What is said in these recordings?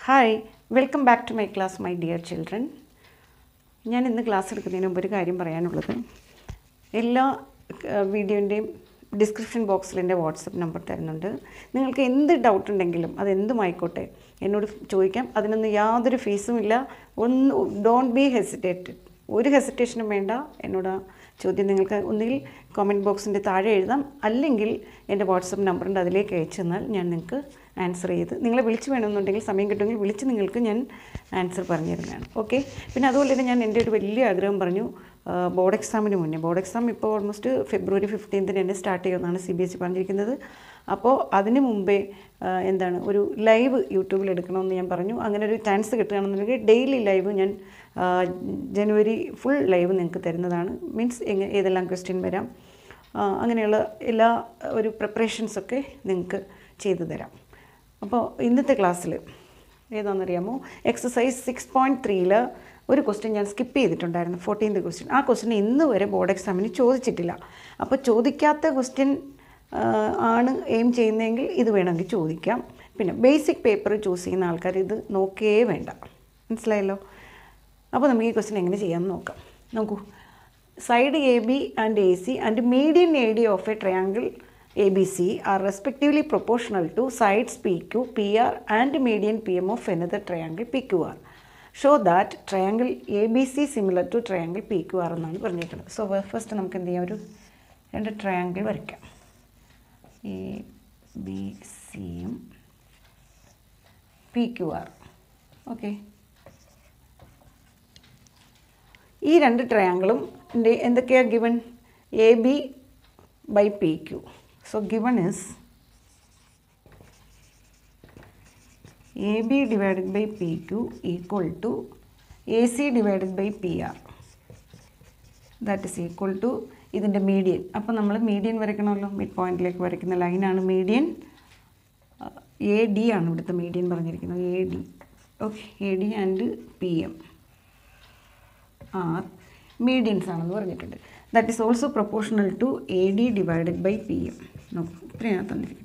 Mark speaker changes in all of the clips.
Speaker 1: Hi welcome back to my class my dear children ഞാൻ ഇന്ന് class എടുക്കുന്നതിന് മുമ്പ് ഒരു കാര്യം പറയാനുള്ളത് എല്ലാ വീഡിയോൻ്റെയും ഡിസ്ക്രിപ്ഷൻ ബോക്സിൽ എൻ്റെ വാട്സപ്പ് നമ്പർ തരുന്നുണ്ട് നിങ്ങൾക്ക് എന്ത് ഡൗട്ട് ഉണ്ടെങ്കിലും അത് എന്തുമായിക്കോട്ടെ എന്നോട് ചോദിക്കാം അതിനൊന്നും യാതൊരു ഫീസും ഇല്ല ഒന്ന് ഡോണ്ട് ബി ഹെസിറ്റേറ്റഡ് ഒരു ഹെസിറ്റേഷനും വേണ്ട എന്നോട് ആ ചോദ്യം നിങ്ങൾക്ക് ഒന്നുകിൽ കമൻറ്റ് ബോക്സിൻ്റെ താഴെ എഴുതാം അല്ലെങ്കിൽ എൻ്റെ വാട്സപ്പ് നമ്പറുണ്ട് അതിലേക്ക് അയച്ചു തന്നാൽ ഞാൻ നിങ്ങൾക്ക് ആൻസർ ചെയ്ത് നിങ്ങളെ വിളിച്ച് വേണമെന്നുണ്ടെങ്കിൽ സമയം കിട്ടുമെങ്കിൽ വിളിച്ച് നിങ്ങൾക്ക് ഞാൻ ആൻസർ പറഞ്ഞു തരുന്നതാണ് ഓക്കെ പിന്നെ അതുപോലെ തന്നെ ഞാൻ എൻ്റെ ഒരു വലിയ ആഗ്രഹം പറഞ്ഞു ബോർഡ് എക്സാമിന് മുന്നേ ബോർഡ് എക്സാം ഇപ്പോൾ ഓൾമോസ്റ്റ് ഫെബ്രുവരി ഫിഫ്റ്റീൻത്തിന് തന്നെ സ്റ്റാർട്ട് ചെയ്യുമെന്നാണ് സി ബി എസ് ഇ പറഞ്ഞിരിക്കുന്നത് അപ്പോൾ അതിന് മുമ്പേ ആ, എന്താണ് ഒരു ലൈവ് യൂട്യൂബിൽ എടുക്കണമെന്ന് ഞാൻ പറഞ്ഞു അങ്ങനെ ഒരു ചാൻസ് കിട്ടുകയാണെന്നുണ്ടെങ്കിൽ ഡെയിലി ലൈവ് ഞാൻ ആ, ജനുവരി ഫുൾ ലൈവ് നിങ്ങൾക്ക് തരുന്നതാണ് മീൻസ് എങ്ങനെ ഏതെല്ലാം ക്വസ്റ്റ്യൻ വരാം ആ, അങ്ങനെയുള്ള എല്ലാ ഒരു പ്രിപ്പറേഷൻസൊക്കെ നിങ്ങൾക്ക് ചെയ്തു തരാം അപ്പോൾ ഇന്നത്തെ ക്ലാസ്സിൽ ഏതാണെന്നറിയാമോ എക്സസൈസ് സിക്സ് പോയിൻറ്റ് ത്രീയിൽ ഒരു ക്വസ്റ്റ്യൻ ഞാൻ സ്കിപ്പ് ചെയ്തിട്ടുണ്ടായിരുന്നു ഫോർട്ടീൻത് ക്വസ്റ്റ്യൻ ആ ക്വസ്റ്റ്യൻ ഇന്ന് വരെ ബോർഡ് എക്സാമിന് ചോദിച്ചിട്ടില്ല അപ്പോൾ ചോദിക്കാത്ത ക്വസ്റ്റ്യൻ ആണ് എയിം ചെയ്യുന്നതെങ്കിൽ ഇത് വേണമെങ്കിൽ ചോദിക്കാം പിന്നെ ബേസിക് പേപ്പർ ചൂസ് ചെയ്യുന്ന ആൾക്കാർ ഇത് നോക്കേ വേണ്ട മനസ്സിലായല്ലോ അപ്പോൾ നമുക്ക് ഈ ക്വസ്റ്റ്യൻ എങ്ങനെ ചെയ്യാമെന്ന് നോക്കാം നോക്കൂ side A B and A C and median A D of a triangle A B C are respectively proportional to sides P Q P R and median P M of another triangle P Q R show that triangle A B C similar to triangle P Q R എന്നാണ് പറഞ്ഞിരിക്കുന്നത് so first നമുക്ക് എന്ത് ചെയ്യാം ഒരു രണ്ട് triangle വരയ്ക്കാം A B സിയും P Q R okay ഈ രണ്ട് ട്രയാങ്കിളും എന്തൊക്കെയാണ് given A B by P Q so given is A B divided by P Q equal to A C divided by P R that is equal to ഇതിൻ്റെ median അപ്പോൾ നമ്മൾ median വരയ്ക്കണമല്ലോ mid പോയിന്റിലേക്ക് വരയ്ക്കുന്ന ലൈനാണ് മീഡിയൻ എ ഡി ആണ് ഇവിടുത്തെ median പറഞ്ഞിരിക്കുന്നത് A D okay A D and P M are medians ആണെന്ന് പറഞ്ഞിട്ടുണ്ട് that is also proportional to A D divided by P M നോക്കൂ ഇത്രയാണ് തന്നിരിക്കുന്നത്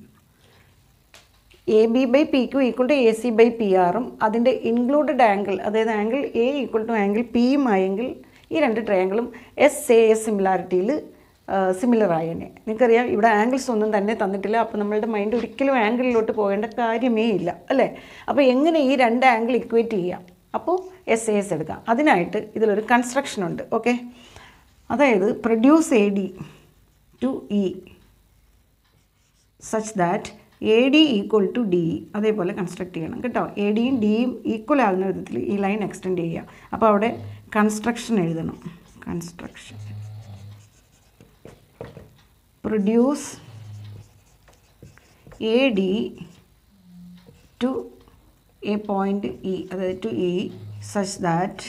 Speaker 1: A B by P Q equal to A C by P ആറും അതിൻ്റെ included angle അതായത് angle A equal to angle പിയും ആയെങ്കിൽ ഈ രണ്ട് ട്രയാങ്കിളും എസ് എ എസ് സിമിലാരിറ്റിയിൽ സിമിലർ ആയേനെ നിങ്ങൾക്കറിയാം ഇവിടെ ആംഗിൾസ് ഒന്നും തന്നെ തന്നിട്ടില്ല അപ്പോൾ നമ്മളുടെ മൈൻഡ് ഒരിക്കലും ആംഗിളിലോട്ട് പോകേണ്ട കാര്യമേ ഇല്ല അല്ലേ അപ്പോൾ എങ്ങനെ ഈ രണ്ട് ആംഗിൾ ഇക്വേറ്റ് ചെയ്യാം അപ്പോൾ എസ് എ എസ് എടുക്കാം അതിനായിട്ട് ഇതിലൊരു കൺസ്ട്രക്ഷൻ ഉണ്ട് ഓക്കെ അതായത് produce A D to E such that A D equal to D അതേപോലെ കൺസ്ട്രക്ട് ചെയ്യണം കേട്ടോ എ ഡിയും ഡിയും ഈക്വൽ ആകുന്ന വിധത്തിൽ ഈ ലൈൻ എക്സ്റ്റെൻഡ് ചെയ്യുക അപ്പോൾ അവിടെ കൺസ്ട്രക്ഷൻ എഴുതണം construction produce A D to a point E അതായത് to E such that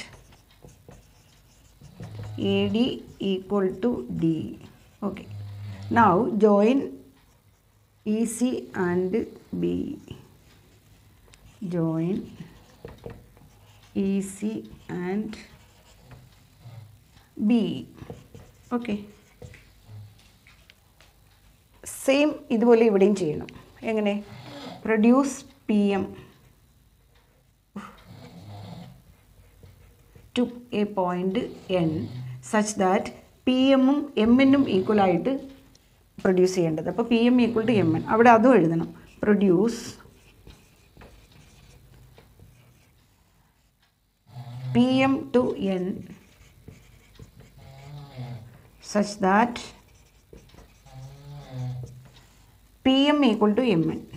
Speaker 1: A D equal to D okay now join E C and B join E C and B okay same ഇതുപോലെ ഇവിടെയും ചെയ്യണം എങ്ങനെ produce P M to a point N such that P എമ്മും എമ്മിനും ഈക്വലായിട്ട് produce ചെയ്യേണ്ടത് അപ്പോൾ P M equal to M N അവിടെ അതും എഴുതണം produce P M to N such that P M equal to M N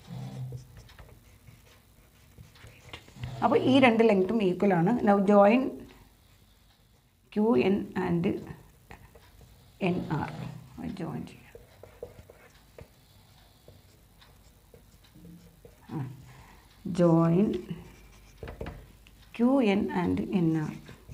Speaker 1: അപ്പോൾ ഈ രണ്ട് ലെങ്ത്തും ഈക്വൽ ആണ് now join Q N and N R join ചെയ്യാം join Q N and N R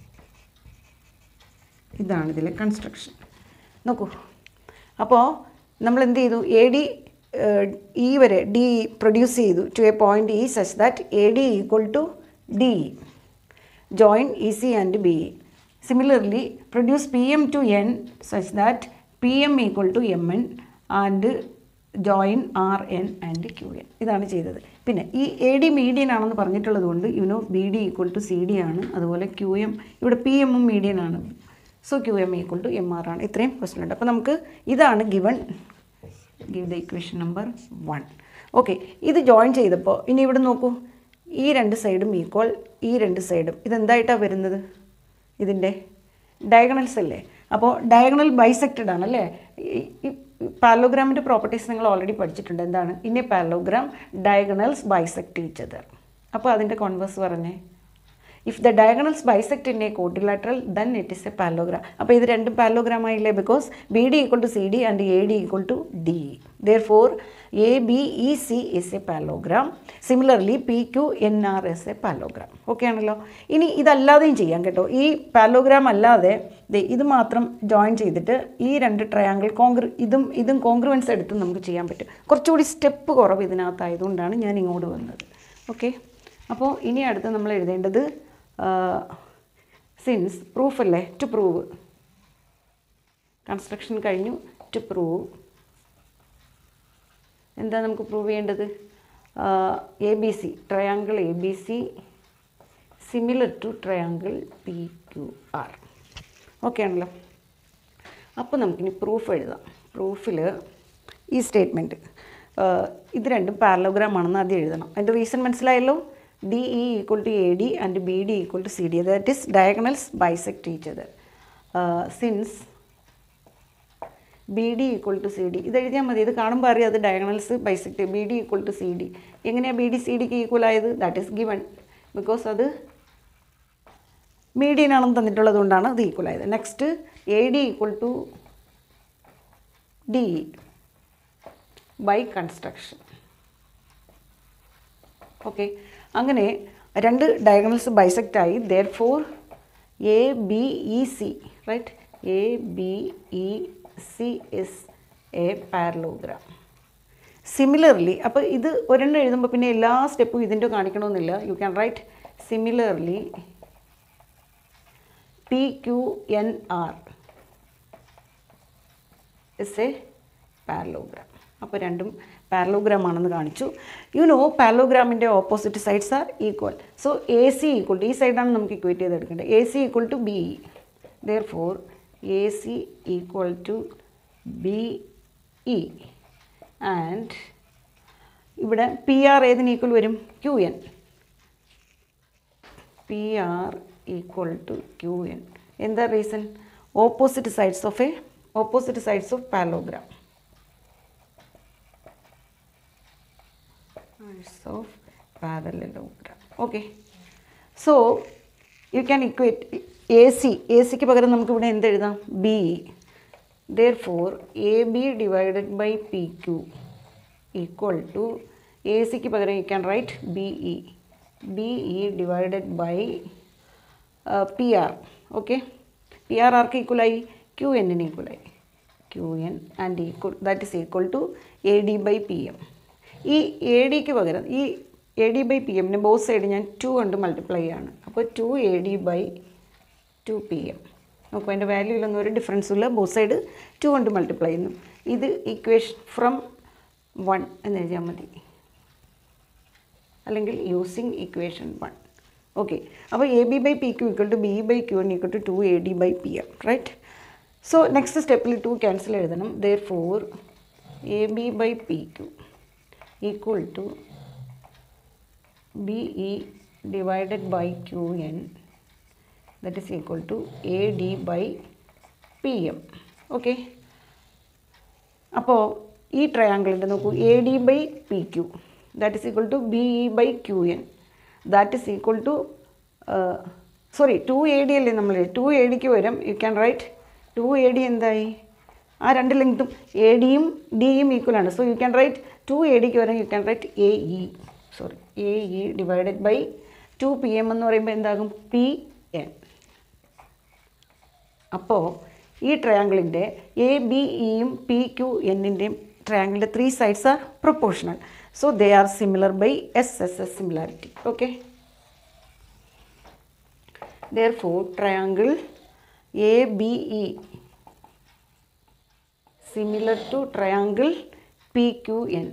Speaker 1: ഇതാണ് ഇതിലെ കൺസ്ട്രക്ഷൻ നോക്കൂ അപ്പോൾ നമ്മൾ എന്ത് ചെയ്തു എ ഡി ഇ വരെ ഡി പ്രൊഡ്യൂസ് ചെയ്തു to a point E such that A D equal to D join EC and B. Similarly, produce PM to N such that PM equal to Mn and join R N and Q N ഇതാണ് ചെയ്തത് പിന്നെ ഈ A D median ആണെന്ന് പറഞ്ഞിട്ടുള്ളത് കൊണ്ട് you know B D equal to C D ആണ് അതുപോലെ Q M ഇവിടെ പി എമ്മും മീഡിയൻ ആണ് so Q M equal to M R ആണ് ഇത്രയും ക്വസ്റ്റൻ ഉണ്ട് അപ്പോൾ നമുക്ക് ഇതാണ് given give the equation number one okay ഇത് ജോയിൻ ചെയ്തപ്പോൾ ഇനി ഇവിടെ നോക്കൂ ഈ രണ്ട് സൈഡും ഈക്വൽ ഈ രണ്ട് സൈഡും ഇതെന്തായിട്ടാണ് വരുന്നത് ഇതിൻ്റെ ഡയഗണൽസ് അല്ലേ അപ്പോൾ ഡയഗണൽ ബൈസെക്റ്റഡ് ആണ് അല്ലേ ഈ പാലോഗ്രാമിൻ്റെ പ്രോപ്പർട്ടീസ് നിങ്ങൾ ഓൾറെഡി പഠിച്ചിട്ടുണ്ട് എന്താണ് ഇനി parallelogram diagonals bisect each other അപ്പോൾ അതിൻ്റെ കോൺവേഴ്സ് പറഞ്ഞേ if the diagonals bisect in a quadrilateral then it is a parallelogram അപ്പോൾ ഇത് രണ്ടും പാലോഗ്രാം ആയില്ലേ because B D equal to C D and A D equal to D therefore A B E C is a parallelogram similarly P Q N R is a parallelogram okay ആണല്ലോ ഇനി ഇതല്ലാതെയും ചെയ്യാം കേട്ടോ ഈ പാലോഗ്രാം അല്ലാതെ ദേ ഇത് മാത്രം join ചെയ്തിട്ട് ഈ രണ്ട് ട്രയാങ്കിൾ കോൺഗ്ര ഇതും ഇതും കോൺഗ്രുവൻസ് എടുത്ത് നമുക്ക് ചെയ്യാൻ പറ്റും കുറച്ചുകൂടി സ്റ്റെപ്പ് കുറവ് ഇതിനകത്തായതുകൊണ്ടാണ് ഞാൻ ഇങ്ങോട്ട് വന്നത് ഓക്കെ അപ്പോൾ ഇനി അടുത്ത് നമ്മൾ എഴുതേണ്ടത് സിൻസ് പ്രൂഫ് അല്ലേ ടു പ്രൂവ് കൺസ്ട്രക്ഷൻ കഴിഞ്ഞു ടു പ്രൂവ് എന്താ നമുക്ക് പ്രൂവ് ചെയ്യേണ്ടത് A B C triangle A B C similar to triangle P Q R okay ആണല്ലോ അപ്പോൾ നമുക്കിനി പ്രൂഫ് എഴുതാം പ്രൂഫിൽ ഈ സ്റ്റേറ്റ്മെൻറ്റ് ഇത് രണ്ടും പാരലോഗ്രാം ആണെന്ന് ആദ്യം എഴുതണം അതിൻ്റെ റീസൺ മനസ്സിലായല്ലോ D E equal to A D and B D equal to C D that is diagonals bisect each other since B D equal to C D ഇത് എഴുതിയാൽ മതി ഇത് കാണുമ്പോൾ അറിയാം അത് diagonals bisect B D equal to C D എങ്ങനെയാണ് B D C ഡിക്ക് equal ആയത് ദാറ്റ് ഈസ് ഗിവൺ ബിക്കോസ് അത് മീഡിയൻ ആണെന്ന് തന്നിട്ടുള്ളത് കൊണ്ടാണ് അത് ഈക്വൽ ആയത് next A D equal to D by construction okay അങ്ങനെ രണ്ട് ഡയഗണൽസ് ബൈസെക്റ്റ് ആയി therefore A B E C right A B E C is a parallelogram similarly അപ്പോൾ ഇത് ഒരെണ്ണം എഴുതുമ്പോൾ പിന്നെ എല്ലാ സ്റ്റെപ്പും ഇതിൻ്റെ കാണിക്കണമെന്നില്ല you can write similarly P Q N R is a parallelogram അപ്പോൾ രണ്ടും പാരലോഗ്രാം ആണെന്ന് കാണിച്ചു യു നോ പാരലോഗ്രാമിൻ്റെ opposite sides are equal so A C equal to ഈ സൈഡാണ് നമുക്ക് ഇക്വേറ്റ് ചെയ്ത് എടുക്കേണ്ടത് A C equal to B therefore A C equal to B E and ഇവിടെ പി ആർ ഏതിന് ഈക്വൽ വരും Q N P R equal to Q N എന്താ reason opposite sides of a opposite sides of parallelogram of parallelogram okay so you can equate AC ACക്ക് പകരം നമുക്ക് ഇവിടെ എന്ത് എഴുതാം B therefore A B divided by P Q equal to A സിക്ക് പകരം you can write B E B E divided by P R okay P R ആർക്ക് ഈക്വലായി ക്യു എന്നിന് ഈക്വലായി Q N and equal that is equal to A D by P M ഈ A ഡിക്ക് പകരം ഈ എ ഡി ബൈ പി എമ്മിന് both side ഞാൻ ടു കൊണ്ട് മൾട്ടിപ്ലൈ ആണ് അപ്പോൾ two A D by two P M നോക്കൂ അതിൻ്റെ വാല്യൂയിലൊന്നും ഒരു ഡിഫറൻസും ഇല്ല ബോത്ത് സൈഡ് ടു കൊണ്ട് മൾട്ടിപ്ലൈ ചെയ്യുന്നു ഇത് ഇക്വേഷൻ ഫ്രം വൺ എന്ന് എഴുതിയാൽ മതി അല്ലെങ്കിൽ യൂസിങ് ഇക്വേഷൻ വൺ ഓക്കെ അപ്പോൾ A B by P Q equal to B by Q N equal to two A D by P M right so next സ്റ്റെപ്പിൽ two cancel എഴുതണം therefore A B by P Q equal to BE divided by QN that is equal to AD by PM okay അപ്പോൾ ഈ ട്രയാങ്കിളിൻ്റെ നോക്കൂ A D by P Q that is equal to B E by Q N that is equal to sorry two A D അല്ലേ നമ്മൾ two A ഡിക്ക് വരും you can write two A D എന്തായി ആ രണ്ട് ലെങ്ത്തും എ ഡിയും ഡിയും ഈക്വൽ ആണ് so you can write two A ഡിക്ക് വരാൻ you can write A E sorry A E divided by two P M എന്ന് പറയുമ്പോൾ എന്താകും പി എൻ അപ്പോൾ ഈ ട്രയാങ്കിളിൻ്റെ എ ബി ഇയും പി ക്യു എന്നിൻ്റെയും ട്രയാങ്കിളിൻ്റെ three sides are proportional so they are similar by S S S similarity okay therefore triangle A B E similar to triangle P Q N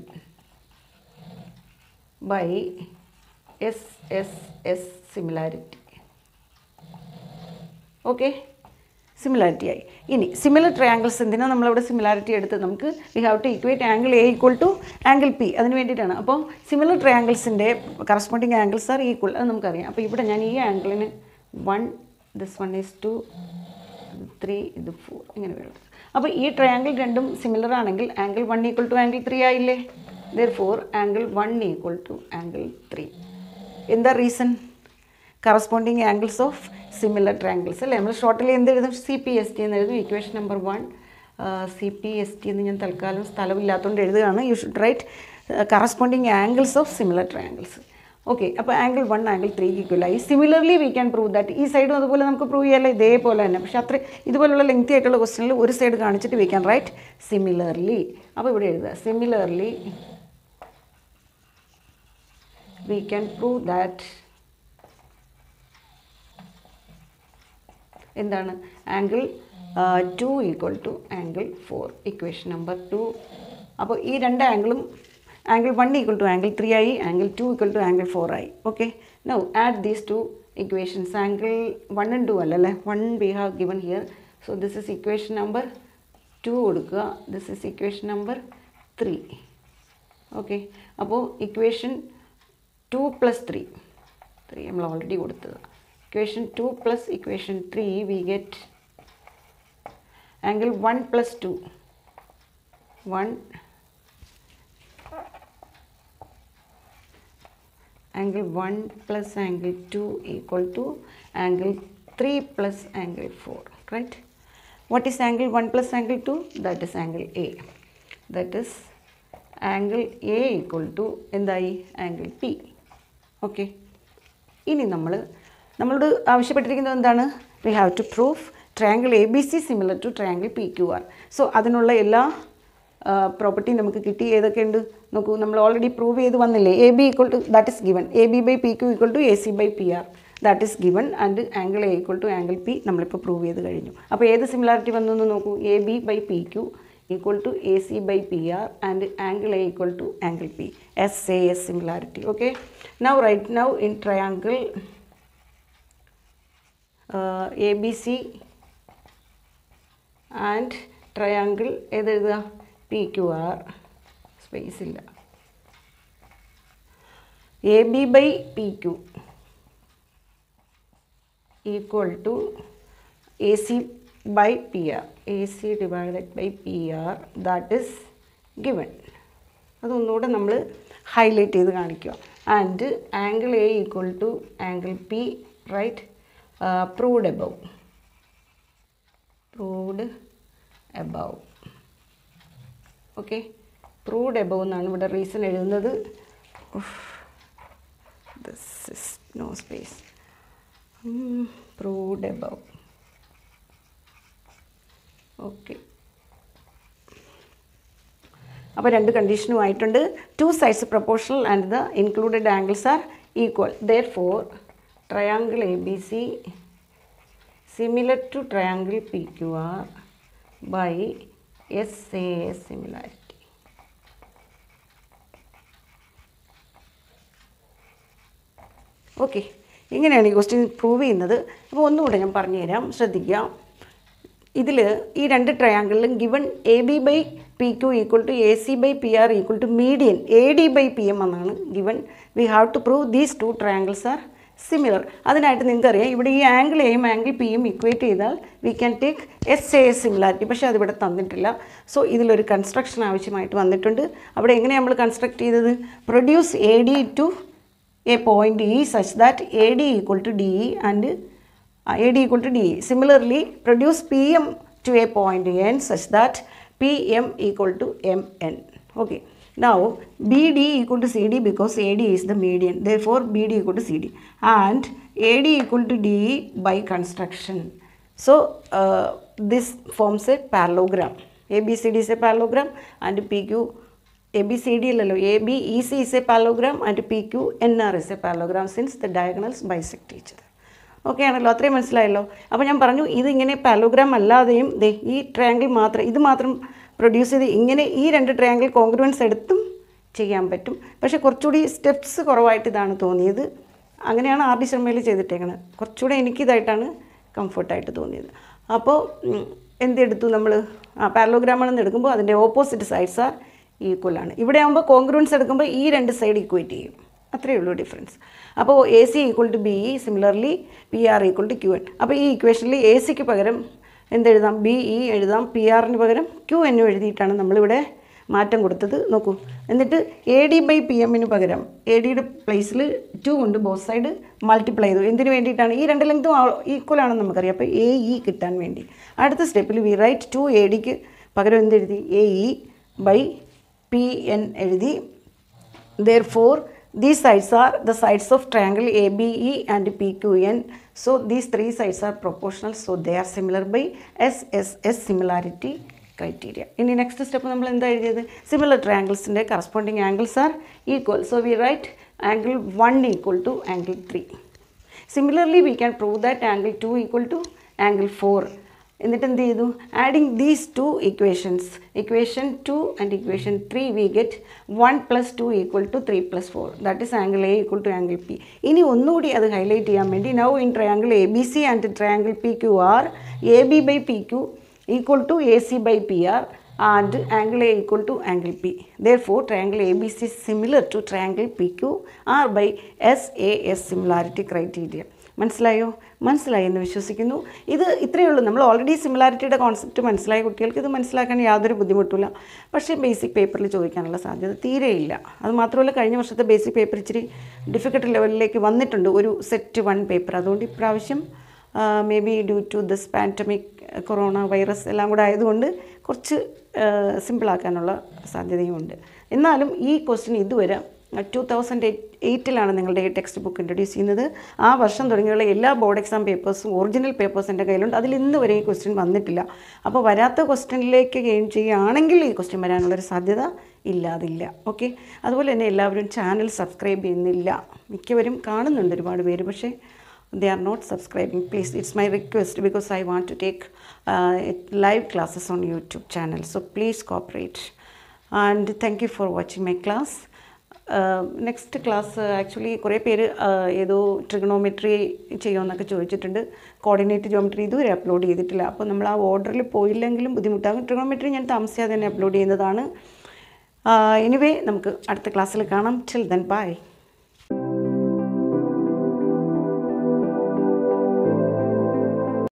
Speaker 1: by S S S similarity okay similarity ആയി ഇനി similar triangles എന്തിനാണ് നമ്മളിവിടെ similarity എടുത്ത് നമുക്ക് we have to equate angle A equal to angle P അതിന് വേണ്ടിയിട്ടാണ് അപ്പോൾ similar ട്രയാങ്കിൾസിൻ്റെ കറസ്പോണ്ടിങ് ആംഗിൾസ് ആർ ഈക്വൽ അത് നമുക്കറിയാം അപ്പോൾ ഇവിടെ ഞാൻ ഈ ആംഗിളിന് one this one is two three ഇത് ഫോർ ഇങ്ങനെ വരും അപ്പോൾ ഈ ട്രയാങ്കിൾ രണ്ടും സിമിലർ ആണെങ്കിൽ angle one equal to angle three ആയില്ലേ therefore angle one equal to angle three എന്താ reason corresponding angles of similar triangles അല്ലേ നമ്മൾ ഷോർട്ടിൽ എന്ത് എഴുതും സി പി എസ് ടി എന്ന് എഴുതും equation number one C P S T എന്ന് ഞാൻ തൽക്കാലം സ്ഥലമില്ലാത്തതുകൊണ്ട് എഴുതുകയാണ് you should write corresponding angles of similar triangles okay അപ്പോൾ ആംഗിൾ വൺ ആംഗിൾ ത്രീ ഈക്വലായി similarly we can prove that ഈ സൈഡും അതുപോലെ നമുക്ക് പ്രൂവ് ചെയ്യാമല്ലോ ഇതേപോലെ തന്നെ പക്ഷെ അത്ര ഇതുപോലുള്ള ലെങ്തി ആയിട്ടുള്ള ക്വസ്റ്റനിൽ ഒരു സൈഡ് കാണിച്ചിട്ട് വി ക്യാൻ റൈറ്റ് സിമിലർലി അപ്പോൾ ഇവിടെ എഴുതുക similarly we can prove that എന്താണ് angle two equal to angle four equation number two അപ്പോൾ ഈ രണ്ട് ആംഗിളും angle one equal to angle three ആയി angle two equal to angle four ആയി okay now add these two equations angle one and two അല്ലല്ലേ one we have given here so this is equation number two കൊടുക്കുക this is equation number three okay അപ്പോൾ equation two plus three three നമ്മൾ already കൊടുത്തത് equation two plus equation three we get angle one plus two one angle 1 plus angle 2 equal to angle 3 plus angle 4 right what is angle 1 plus angle 2 that is angle a that is angle a equal to എന്തായി angle P okay ഇനി നമ്മൾ നമ്മളോട് ആവശ്യപ്പെട്ടിരിക്കുന്നത് എന്താണ് we have to proof triangle A B C similar to triangle P Q R so അതിനുള്ള എല്ലാ property നമുക്ക് കിട്ടി ഏതൊക്കെയുണ്ട് നോക്കൂ നമ്മൾ ഓൾറെഡി പ്രൂവ് ചെയ്ത് വന്നില്ലേ A B equal to that is given A B by P Q equal to A C by P R that is given and angle A equal to angle P നമ്മളിപ്പോൾ prove ചെയ്ത് കഴിഞ്ഞു അപ്പോൾ ഏത് similarity വന്നു എന്ന് നോക്കൂ A B by P Q equal to A C by P R and angle A equal to angle P S A S similarity okay now right now in triangle A B C and triangle ഏതെഴുതുക P Q R space ഇല്ല A B by P Q equal to A C by P R A C divided by P R that is given അതൊന്നുകൂടെ നമ്മൾ highlight ചെയ്ത് കാണിക്കുക and angle A equal to angle P right proved above proved above okay proved above എന്നാണ് ഇവിടെ reason എഴുതുന്നത് this is no space proved above okay അപ്പോൾ രണ്ട് കണ്ടീഷനും ആയിട്ടുണ്ട് two sides proportional and the included angles are equal therefore triangle A B C similar to triangle P Q R by S A S similarity okay ഇങ്ങനെയാണ് ഈ question prove ചെയ്യുന്നത് അപ്പോൾ ഒന്നുകൂടെ ഞാൻ പറഞ്ഞുതരാം ശ്രദ്ധിക്കാം ഇതിൽ ഈ രണ്ട് ട്രയാങ്കിളിലും given A B by P Q equal to A C by P R equal to median A D by P M എന്നാണ് given we have to prove these two triangles are similar അതിനായിട്ട് നിങ്ങൾക്കറിയാം ഇവിടെ ഈ angle എയും angle പിയും equate ചെയ്താൽ we can take S A S similarity പക്ഷേ അതിവിടെ തന്നിട്ടില്ല സോ ഇതിലൊരു കൺസ്ട്രക്ഷൻ ആവശ്യമായിട്ട് വന്നിട്ടുണ്ട് അവിടെ എങ്ങനെയാണ് നമ്മൾ കൺസ്ട്രക്ട് ചെയ്തത് produce A D to a point E such that A D equal to D E and A D equal to D E similarly produce P M to a point N such that P M equal to M N okay Now, BD equal to CD because AD is the median. Therefore, BD equal to CD. And AD equal to DE by construction. So, uh, this forms a parallelogram. ABCD is a parallelogram and PQ ABCD അല്ലല്ലോ A B E C is a parallelogram and P Q N R is a parallelogram since the diagonals bisect each okay ആണല്ലോ അത്രയും മനസ്സിലായല്ലോ അപ്പോൾ ഞാൻ പറഞ്ഞു ഇതിങ്ങനെ പാലോഗ്രാം അല്ലാതെയും ദേ ഈ ട്രയാങ്കിൾ മാത്രം ഇത് മാത്രം പ്രൊഡ്യൂസ് ചെയ്ത് ഇങ്ങനെ ഈ രണ്ട് ട്രയാങ്കിൾ കോൺഗ്രുവൻസ് എടുത്തും ചെയ്യാൻ പറ്റും പക്ഷേ കുറച്ചുകൂടി സ്റ്റെപ്സ് കുറവായിട്ട് ഇതാണ് തോന്നിയത് അങ്ങനെയാണ് ആർ ഡി ശർമ്മയിൽ ചെയ്തിട്ടേക്കുന്നത് കുറച്ചുകൂടെ എനിക്കിതായിട്ടാണ് കംഫർട്ടായിട്ട് തോന്നിയത് അപ്പോൾ ഉം, എന്തെടുത്തു നമ്മൾ ആ പാരലോഗ്രാമാണെന്ന് എടുക്കുമ്പോൾ അതിൻ്റെ ഓപ്പോസിറ്റ് സൈഡ്സ് ആർ ഈക്വൽ ആണ് ഇവിടെ ആകുമ്പോൾ കോൺഗ്രുവൻസ് എടുക്കുമ്പോൾ ഈ രണ്ട് സൈഡ് ഈക്വേറ്റ് ചെയ്യും അത്രയേ ഉള്ളൂ ഡിഫറൻസ് അപ്പോൾ A C equal to B E similarly P R equal to Q N അപ്പോൾ ഈ ഇക്വേഷനിൽ എ സിക്ക് പകരം എന്തെഴുതാം ബി ഇ എഴുതാം പി ആറിന് പകരം ക്യു എന്നും എഴുതിയിട്ടാണ് നമ്മളിവിടെ മാറ്റം കൊടുത്തത് നോക്കൂ എന്നിട്ട് എ ഡി ബൈ പി എമ്മിന് പകരം എ ഡിയുടെ പ്ലേസിൽ ടു കൊണ്ട് ബോത്ത് സൈഡ് മൾട്ടിപ്ലൈ ചെയ്തു എന്തിനു വേണ്ടിയിട്ടാണ് ഈ രണ്ട് ലെങ്തും ഈക്വൽ ആണെന്ന് നമുക്കറിയാം അപ്പോൾ എ ഇ കിട്ടാൻ വേണ്ടി അടുത്ത സ്റ്റെപ്പിൽ വി റൈറ്റ് ടു എ ഡിക്ക് പകരം എന്തെഴുതി A E by P N എഴുതി therefore these sides are the sides of triangle ABE and PQN so these three sides are proportional so they are similar by SSS similarity criteria ഇനി next step നമ്മൾ എന്താ എഴുതിയത് similar ട്രയാങ്കിൾസിൻ്റെ corresponding angles are equal so we write angle one equal to angle three similarly we can prove that angle two equal to angle four എന്നിട്ട് എന്ത് ചെയ്തു adding these two equations equation two and equation three we get one plus two equal to three plus four that is angle A equal to angle P ഇനി ഒന്നുകൂടി അത് highlight ചെയ്യാൻ വേണ്ടി now in triangle A B C and triangle P Q R A B by P Q equal to A C by P R and angle A equal to angle P. Therefore, triangle ABC is similar to triangle PQR by SAS similarity criteria. മനസ്സിലായോ മനസ്സിലായി എന്ന് വിശ്വസിക്കുന്നു ഇത് ഇത്രയേ ഉള്ളൂ നമ്മൾ already സിമിലാരിറ്റിയുടെ concept മനസ്സിലായ കുട്ടികൾക്ക് ഇത് മനസ്സിലാക്കാൻ യാതൊരു ബുദ്ധിമുട്ടില്ല പക്ഷേ ബേസിക് പേപ്പറിൽ ചോദിക്കാനുള്ള സാധ്യത തീരെയില്ല അത് മാത്രമല്ല കഴിഞ്ഞ വർഷത്തെ ബേസിക് പേപ്പർ ഇച്ചിരി ഡിഫിക്കൽട്ട് ലെവലിലേക്ക് വന്നിട്ടുണ്ട് ഒരു സെറ്റ് വൺ പേപ്പർ അതുകൊണ്ട് ഇപ്രാവശ്യം may be due to this pandemic corona virus എല്ലാം കൂടെ ആയതുകൊണ്ട് കുറച്ച് സിമ്പിളാക്കാനുള്ള സാധ്യതയുമുണ്ട് എന്നാലും ഈ ക്വസ്റ്റ്യൻ ഇതുവരെ ടു തൗസൻഡ് എയ്റ്റിലാണ് നിങ്ങളുടെ ഈ ടെക്സ്റ്റ് ബുക്ക് ഇൻട്രൊഡ്യൂസ് ചെയ്യുന്നത് ആ വർഷം തുടങ്ങിയുള്ള എല്ലാ ബോർഡ് എക്സാം പേപ്പേഴ്സും ഒറിജിനൽ പേപ്പേഴ്സ് എൻ്റെ കയ്യിലുണ്ട് അതിൽ ഇന്ന് വരെ ഈ ക്വസ്റ്റ്യൻ വന്നിട്ടില്ല അപ്പോൾ വരാത്ത ക്വസ്റ്റ്യനിലേക്ക് ഗെയിൻ ചെയ്യുകയാണെങ്കിൽ ഈ ക്വസ്റ്റ്യൻ വരാനുള്ളൊരു സാധ്യത ഇല്ലാതില്ല ഓക്കെ അതുപോലെ തന്നെ എല്ലാവരും ചാനൽ സബ്സ്ക്രൈബ് ചെയ്യുന്നില്ല മിക്കവരും കാണുന്നുണ്ട് ഒരുപാട് പേര് പക്ഷേ they are not subscribing please it's my request because i want to take uh, live classes on youtube channel so please cooperate and thank you for watching my class next class actually കുറേ പേര് uh, ഏതോ trigonometry ചെയ്യുമെന്നൊക്കെ ചോദിച്ചിട്ടുണ്ട് coordinate geometry ഇതുവരെ upload ചെയ്തിട്ടില്ല അപ്പോൾ നമ്മൾ ആ ഓർഡറിൽ പോയില്ലെങ്കിലും ബുദ്ധിമുട്ടാകും ട്രിഗണോമെട്രി ഞാൻ താമസിയാതെ തന്നെ അപ്ലോഡ് ചെയ്യുന്നതാണ് എനിവേ നമുക്ക് അടുത്ത ക്ലാസ്സിൽ കാണാം ടിൽ ദെൻ ബൈ